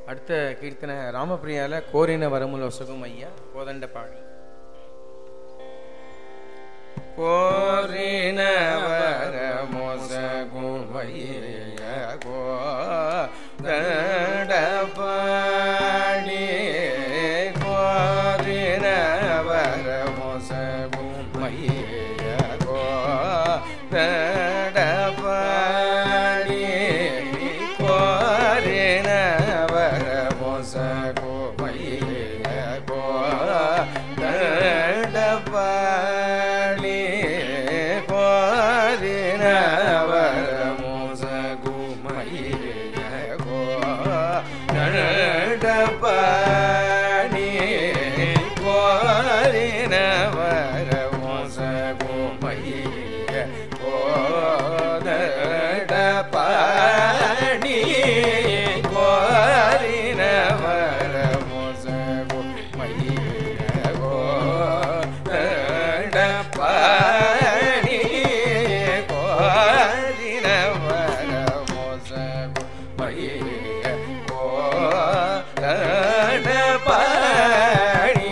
அடுத்த கீர்த்தனை ராமபிரியால கோரின வரமுல் ஒசகும் ஐயா கோதண்ட பாடல் கோரின வரமொசகும் ஐயா கோதண்ட பாடி கோரின வரமொசகும் ஐயா கோதண்ட பாடி கோரின வரமொசகும் ஐயா கோதண்ட பாடி கோரின வரமொசகும் ஐயா கோதண்ட பாடி கோரின வரமொசகும் ஐயா கோதண்ட பாடி கோரின வரமொசகும் ஐயா கோதண்ட பாடி கோரின வரமொசகும் ஐயா கோதண்ட பாடி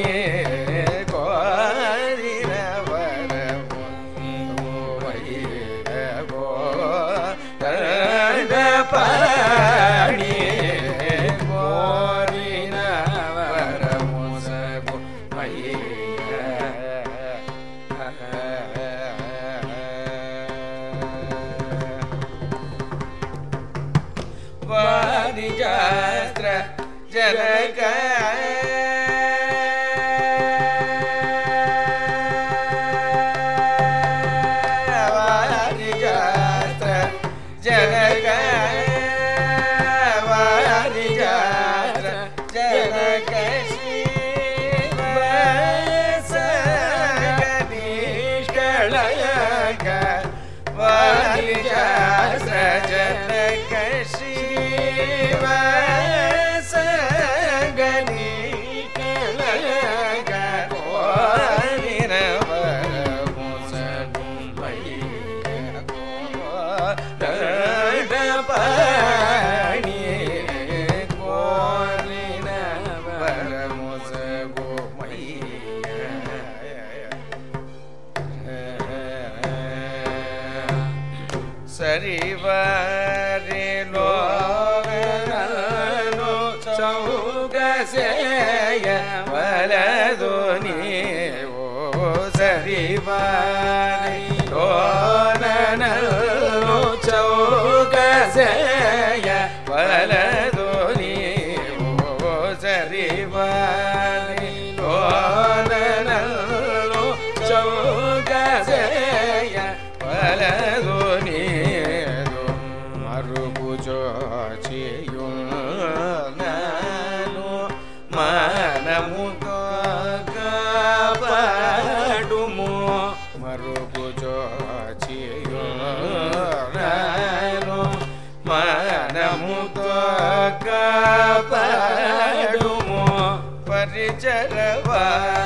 கோரின வரமொசகும் ஐயா கோதண்ட பாடி கோரின வரமொசகும் வாரிஜாஸ்திர ஜனக வாரிஜாஸ்திர ஜனக வாரிஜாஸ்திர ஜனக ಶಿವ ವಾರಿಜಾಸ್ತ್ರ ಜನಕ ಶಿವ ಸಗನಿ ಕಳಗ ಕೋರಿನ ಪಾಣಿ ಕೋರಿನ ವರಮೊಸಗೋ ಮೈಯ ಸರಿವರಿಲೋ ಚೌಕಸೆಯ ವಲದು ನೀವು ಸರಿವರಿಲೋ ನನಲು ಚೌಕಸೆಯ ವಲದು ನೀವು ಸರಿವರಿಲೋ ನನಲು ಚೌಕಸೆಯ ವಲದು ನೀರು ಮರುಭುಜೋ ಚಿಯು ನಾನು ಮಾನಮುಗೋ ಕಾಪಾಡುಮು ಮರುಭುಜೋ ಚಿಯು ನಾನು ಮಾನಮುಗೋ ಕಾಪಾಡುಮು ಪರಿಚರವಾ